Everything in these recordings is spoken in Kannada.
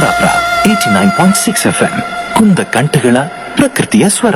Kundapura eighty nine point six FM ಎಂ ಕುಂದ ಕಂಠಗಳ ಪ್ರಕೃತಿಯ ಸ್ವರ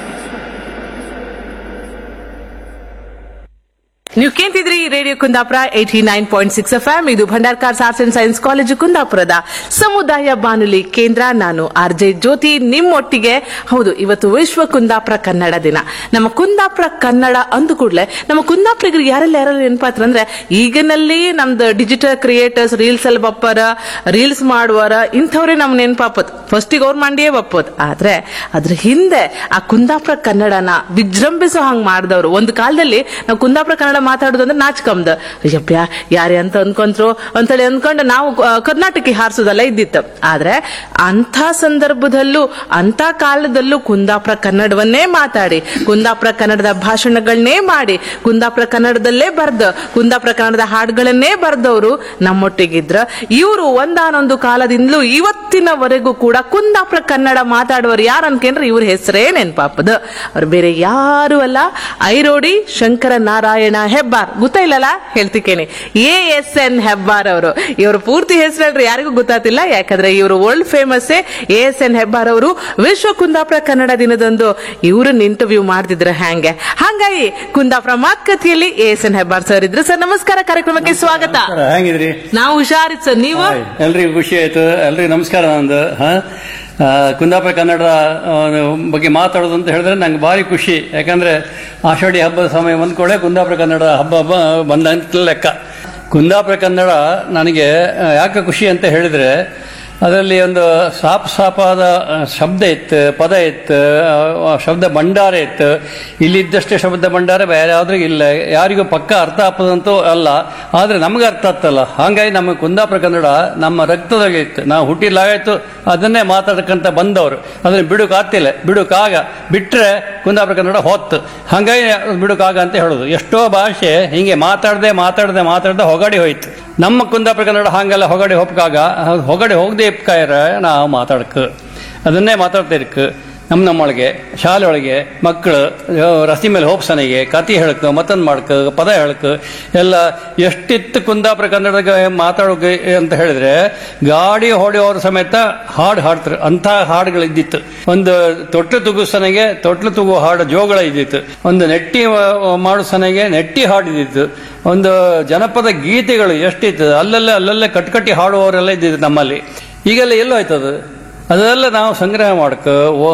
ನೀವು ಕೇಳ್ತಿದ್ರಿ radio Kundapura eighty nine point six FM ಎಂ ಇದು Bhandarkars arts and science college ಕುಂದಾಪುರದ ಸಮುದಾಯ ಬಾನುಲಿ ಕೇಂದ್ರ ನಾನು ಆರ್ ಜೆ ಜ್ಯೋತಿ ನಿಮ್ಮೊಟ್ಟಿಗೆ ಹೌದು ಇವತ್ತು ವಿಶ್ವ ಕುಂದಾಪುರ ಕನ್ನಡ ದಿನ ನಮ್ಮ ಕುಂದಾಪುರ ಕನ್ನಡ ಅಂದ ಕೂಡಲೇ ನಮ್ಮ ಕುಂದಾಪುರಿಗರಿಗೆ ಯಾರೆಲ್ಲ ಯಾರೆಲ್ಲ ನೆನಪಾತ್ರ ಅಂದ್ರೆ ಈಗಿನಲ್ಲಿ ನಮ್ದು ಡಿಜಿಟಲ್ ಕ್ರಿಯೇಟರ್ಸ್ ರೀಲ್ಸ್ ಅಲ್ಲಿ ಬಪ್ಪರ ರೀಲ್ಸ್ ಮಾಡುವರ ಇಂಥವ್ರೇ ನಮ್ ನೆನಪಾಪತ್ ಫಸ್ಟಿಗೆ ಅವ್ರ ಮಂಡಿಯೇ ಬಪ್ಪತ್ ಆದ್ರೆ ಅದ್ರ ಹಿಂದೆ ಆ ಕುಂದಾಪುರ ಕನ್ನಡನ ವಿಜೃಂಭಿಸೋ ಹಂಗ್ ಮಾಡಿದವರು ಒಂದು ಕಾಲದಲ್ಲಿ ನಾವು ಕುಂದಾಪುರ ಕನ್ನಡ ಮಾತಾಡೋದು ಅಂದ್ರೆ ನಾಚ್ಕಂದ ಅಯ್ಯಪ್ಪ ಯಾರೇ ಅಂತ ಅನ್ಕೊಂತ್ರು ಅಂತೇಳಿ ಅನ್ಕೊಂಡು ನಾವು ಆ, ಕರ್ನಾಟಕಕ್ಕೆ ಹಾರಿಸೋದೆಲ್ಲ ಇದ್ದಿತ್ತು ಆದ್ರೆ ಅಂಥ ಸಂದರ್ಭದಲ್ಲೂ ಅಂತ ಕಾಲದಲ್ಲೂ ಕುಂದಾಪುರ ಕನ್ನಡವನ್ನೇ ಮಾತಾಡಿ ಕುಂದಾಪುರ ಕನ್ನಡದ ಭಾಷಣಗಳನ್ನೇ ಮಾಡಿ ಕುಂದಾಪುರ ಕನ್ನಡದಲ್ಲೇ ಬರ್ದ ಕುಂದಾಪುರ ಕನ್ನಡದ ಹಾಡುಗಳನ್ನೇ ಬರ್ದವರು ನಮ್ಮೊಟ್ಟಿಗಿದ್ರ ಇವರು ಒಂದಾನೊಂದು ಕಾಲದಿಂದಲೂ ಇವತ್ತಿನವರೆಗೂ ಕೂಡ ಕುಂದಾಪುರ ಕನ್ನಡ ಮಾತಾಡುವರು ಯಾರು ಅನ್ಕೊಂಡ್ರೆ ಇವ್ರ ಹೆಸರೇ ನೆನ್ಪಾಪದ ಅವ್ರು ಬೇರೆ ಯಾರು ಅಲ್ಲ ಐರೋಡಿ ಶಂಕರ ನಾರಾಯಣ ಹೆಬ್ಬಾರ್ ಗೊತ್ತಾಯಿಲ್ಲಲ್ಲ ಹೇಳ್ತಿಕೇನೆ ಎ ಎಸ್ ಎನ್ ಹೆಬ್ಬಾರ್ ಅವರು ಇವ್ರ ಪೂರ್ತಿ ಹೆಸರು ಯಾರಿಗೂ ಗೊತ್ತಾತಿಲ್ಲ ಯಾಕಂದ್ರೆ ಇವರು world famous A S N Hebbar ಅವರು ವಿಶ್ವ ಕುಂದಾಪುರ ಕನ್ನಡ ದಿನದಂದು ಇವ್ರನ್ನ ಇಂಟರ್ವ್ಯೂ ಮಾಡ್ತಿದ್ರ ಹ್ಯಾಂಗೆ ಹಂಗಾಗಿ ಕುಂದಾಪುರ ಮಾತುಕತೆಯಲ್ಲಿ A S N Hebbar sir ಇದ್ರು ಸರ್ ನಮಸ್ಕಾರ ಕಾರ್ಯಕ್ರಮಕ್ಕೆ ಸ್ವಾಗತ ಸರ್, ಹೆಂಗಿದ್ರಿ ನಾವು ಹುಷಾರಿತ್ ಸರ್ ನೀವು ಹಾಯ್. ಎಲ್ರಿಗೂ ಖುಷಿ ಆಯ್ತು ಎಲ್ರಿಗೂ ನಮಸ್ಕಾರ ನಂದು ಹಾ ಆ, ಕುಂದಾಪುರ ಕನ್ನಡ ಆ, ಬಗ್ಗೆ ಮಾತಾಡೋದು ಅಂತ ಹೇಳಿದ್ರೆ ನಂಗೆ ಭಾರಿ ಖುಷಿ ಯಾಕಂದ್ರೆ ಆಷಾಢಿ ಹಬ್ಬದ ಸಮಯ ಬಂದ್ಕೊಳ್ಳೆ ಕುಂದಾಪುರ ಕನ್ನಡ ಹಬ್ಬ ಹಬ್ಬ ಬಂದಂತ ಲೆಕ್ಕ ಕುಂದಾಪುರ ಕನ್ನಡ ನನಗೆ ಆ, ಯಾಕೆ ಖುಷಿ ಅಂತ ಹೇಳಿದ್ರೆ ಅದರಲ್ಲಿ ಒಂದು ಸಾಪ್ ಸಾಪಾದ ಆ, ಶಬ್ದ ಇತ್ತು ಪದ ಇತ್ತು ಆ, ಶಬ್ದ ಭಂಡಾರ ಇತ್ತು ಇಲ್ಲಿದ್ದಷ್ಟೇ ಶಬ್ದ ಭಂಡಾರ ಬೇರೆ ಯಾವ್ದ್ರಿಗೂ ಇಲ್ಲ ಯಾರಿಗೂ ಪಕ್ಕ ಅರ್ಥ ಆಗ್ತದಂತೂ ಅಲ್ಲ ಆದ್ರೆ ನಮ್ಗೆ ಅರ್ಥ ಆಗ್ತಲ್ಲ ಹಾಗಾಗಿ ನಮ್ಮ ಕುಂದಾಪುರ ಕನ್ನಡ ನಮ್ಮ ರಕ್ತದಲ್ಲಿ ಇತ್ತು ನಾವು ಹುಟ್ಟಿಲಾಗಾಯ್ತು ಅದನ್ನೇ ಮಾತಾಡಕ್ಕಂತ ಬಂದವರು ಅದನ್ನ ಬಿಡುಕಾಗ್ತಿಲ್ಲ ಬಿಡುಕಾಗ ಬಿಟ್ರೆ ಕುಂದಾಪುರ ಕನ್ನಡ ಹೊತ್ತು ಹಾಗಾಗಿ ಬಿಡುಕಾಗ ಅಂತ ಹೇಳೋದು ಎಷ್ಟೋ ಭಾಷೆ ಹಿಂಗೆ ಮಾತಾಡದೆ ಮಾತಾಡದೆ ಮಾತಾಡದೆ ಹೊಗಡಿ ಹೋಯ್ತು ನಮ್ಮ ಕುಂದಾಪುರ ಕನ್ನಡ ಹಾಗೆಲ್ಲ ಹೊಗಡಿ ಹೋಗ್ಕಾಗ ಹೊಗಡಿ ಹೋಗದೆ ಇಪ್ಕಾಯರ ನಾವು ಮಾತಾಡಕ್ ಅದನ್ನೇ ಮಾತಾಡ್ತಾ ಇರ್ಕ ನಮ್ಮ ನಮ್ಮೊಳಗೆ ಶಾಲೆ ಒಳಗೆ ಮಕ್ಕಳು ರಸ್ತೆ ಮೇಲೆ ಹೋಪ್ಸನೆಗೆ ಕತಿ ಹೇಳಕ್ ಮತ್ತೊಂದು ಮಾಡ್ಕ ಪದ ಹೇಳಕ್ ಎಲ್ಲ ಎಷ್ಟಿತ್ತು ಕುಂದಾಪುರ ಕನ್ನಡದ ಮಾತಾಡೋಕೆ ಅಂತ ಹೇಳಿದ್ರೆ ಗಾಡಿ ಹೊಡೆಯೋರ ಸಮೇತ ಹಾಡು ಹಾಡ್ತಾರೆ ಅಂಥ ಹಾಡುಗಳಿದ್ದಿತ್ತು ಒಂದು ತೊಟ್ಲು ತುಗುಸನೆಗೆ ತೊಟ್ಲು ತುಗು ಹಾಡು ಜೋಗಳ ಇದ್ದಿತ್ತು ಒಂದು ನೆಟ್ಟಿ ಆ, ಮಾಡೋ ಸನೆಗೆ ನೆಟ್ಟಿ ಹಾಡಿದಿತ್ತು ಒಂದು ಜನಪದ ಗೀತೆಗಳು ಎಷ್ಟಿತ್ತು ಅಲ್ಲಲ್ಲೇ ಅಲ್ಲಲ್ಲೇ ಕಟ್ಕಟ್ಟಿ ಹಾಡುವವರೆಲ್ಲ ಇದ್ದಿದ್ದು ನಮ್ಮಲ್ಲಿ ಈಗೆಲ್ಲ ಎಲ್ಲೋ ಆಯ್ತದು ಅದೆಲ್ಲ ನಾವು ಸಂಗ್ರಹ ಮಾಡಕ್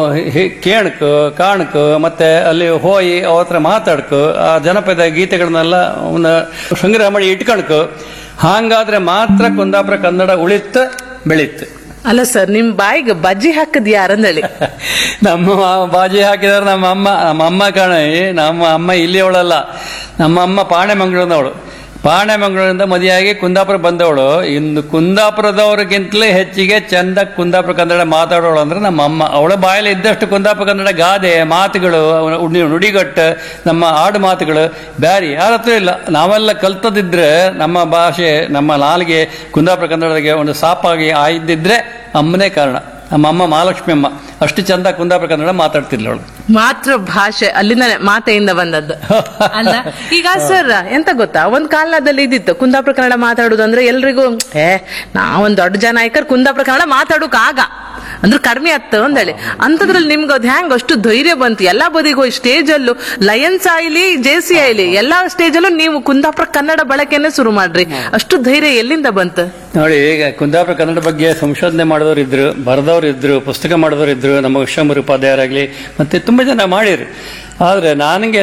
ಕೇಣಕ್ ಕಾಣಕ್ ಮತ್ತೆ ಅಲ್ಲಿ ಹೋಗಿ ಅವ್ರ ಹತ್ರ ಮಾತಾಡ್ಕ ಆ ಜನಪದ ಗೀತೆಗಳನ್ನೆಲ್ಲ ಅವನ್ನ ಸಂಗ್ರಹ ಮಾಡಿ ಇಟ್ಕಣಕ್ ಹಾಗಾದ್ರೆ ಮಾತ್ರ ಕುಂದಾಪುರ ಕನ್ನಡ ಉಳಿತ ಬೆಳೀತು ಅಲ್ಲ ಸರ್ ನಿಮ್ ಬಾಯಿಗೆ ಬಜ್ಜಿ ಹಾಕದ್ ಯಾರಂದಳಿ ನಮ್ಮ ಬಾಜಿ ಹಾಕಿದಾರೆ ನಮ್ಮ ಅಮ್ಮ ನಮ್ಮ ಅಮ್ಮ ಕಾಣ ನಮ್ಮ ಅಮ್ಮ ಇಲ್ಲಿಯವಳಲ್ಲ ನಮ್ಮ ಅಮ್ಮ ಪಾಣೆ ಮಂಗಳೂರಿನವಳು ಪಾಣೆ ಮಂಗಳೂರಿಂದ ಮದುವೆಯಾಗಿ ಕುಂದಾಪುರ ಬಂದವಳು ಇನ್ನು ಕುಂದಾಪುರದವ್ರಿಗಿಂತಲೇ ಹೆಚ್ಚಿಗೆ ಚಂದ ಕುಂದಾಪುರ ಕನ್ನಡ ಮಾತಾಡೋಳು ಅಂದ್ರೆ ನಮ್ಮ ಅಮ್ಮ ಅವಳ ಬಾಯಲ್ಲಿ ಇದ್ದಷ್ಟು ಕುಂದಾಪುರ ಕನ್ನಡ ಗಾದೆ ಮಾತುಗಳು ನುಡಿ- ನುಡಿಗಟ್ಟು ನಮ್ಮ ಆಡು ಮಾತುಗಳು ಬ್ಯಾರಿ ಯಾರ ಹತ್ರ ಇಲ್ಲ ನಾವೆಲ್ಲ ಕಲ್ತದಿದ್ರೆ ನಮ್ಮ ಭಾಷೆ ನಮ್ಮ ನಾಲಿಗೆ ಕುಂದಾಪುರ ಕನ್ನಡಕ್ಕೆ ಒಂದು ಸಾಪಾಗಿ ಆಯ್ದಿದ್ರೆ ಅಮ್ಮನೇ ಕಾರಣ ನಮ್ಮ ಅಮ್ಮ ಮಹಾಲಕ್ಷ್ಮಿ ಅಮ್ಮ ಅಷ್ಟು ಚಂದ ಕುಂದಾಪುರ ಕನ್ನಡ ಮಾತಾಡ್ತಿರ್ಲಿ ಅವಳು ಮಾತೃ ಭಾಷೆ ಅಲ್ಲಿಂದ ಮಾತೆಯಿಂದ ಬಂದದ್ದು ಅಲ್ಲ ಈಗ ಸರ್ ಎಂತ ಗೊತ್ತಾ ಒಂದ್ ಕಾಲದಲ್ಲಿ ಇದ್ದಿತ್ತು ಕುಂದಾಪುರ ಕನ್ನಡ ಮಾತಾಡುದು ಅಂದ್ರೆ ಎಲ್ರಿಗೂ ಏ ನಾವೊಂದ್ ದೊಡ್ಡ ಜನ ಆಯ್ಕರ್ ಕುಂದಾಪುರ ಕನ್ನಡ ಮಾತಾಡೋಕ್ ಆಗ ಅಂದ್ರೆ ಕಡಿಮೆ ಆತ್ತ ಅಂದೇಳಿ ಅಂತದ್ರಲ್ಲಿ ನಿಮ್ಗೆ ಅದ್ ಹೆಂಗ್ ಅಷ್ಟು ಧೈರ್ಯ ಬಂತು ಎಲ್ಲಾ ಬದಿಗೂ ಸ್ಟೇಜ್ ಅಲ್ಲೂ ಲಯನ್ಸ್ ಆಯ್ಲಿ ಜೆ ಸಿ ಆಯ್ಲಿ ಎಲ್ಲಾ ಸ್ಟೇಜ್ ಅಲ್ಲೂ ನೀವು ಕುಂದಾಪುರ ಕನ್ನಡ ಬಳಕೆನೆ ಶುರು ಮಾಡ್ರಿ ಅಷ್ಟು ಧೈರ್ಯ ಎಲ್ಲಿಂದ ಬಂತು ನೋಡಿ ಈಗ ಕುಂದಾಪುರ ಕನ್ನಡ ಬಗ್ಗೆ ಸಂಶೋಧನೆ ಮಾಡಿದವರು ಇದ್ರು ಬರೆದವರು ಇದ್ರು ಪುಸ್ತಕ ಮಾಡಿದವರು ಇದ್ರು ನಮ್ಮ ವಿಶ್ವಮೂರು ಉಪಾಧ್ಯಾಯರಾಗ್ಲಿ ಮತ್ತೆ ತುಂಬಾ ಜನ ಮಾಡಿರು ಆದ್ರೆ ನನಗೆ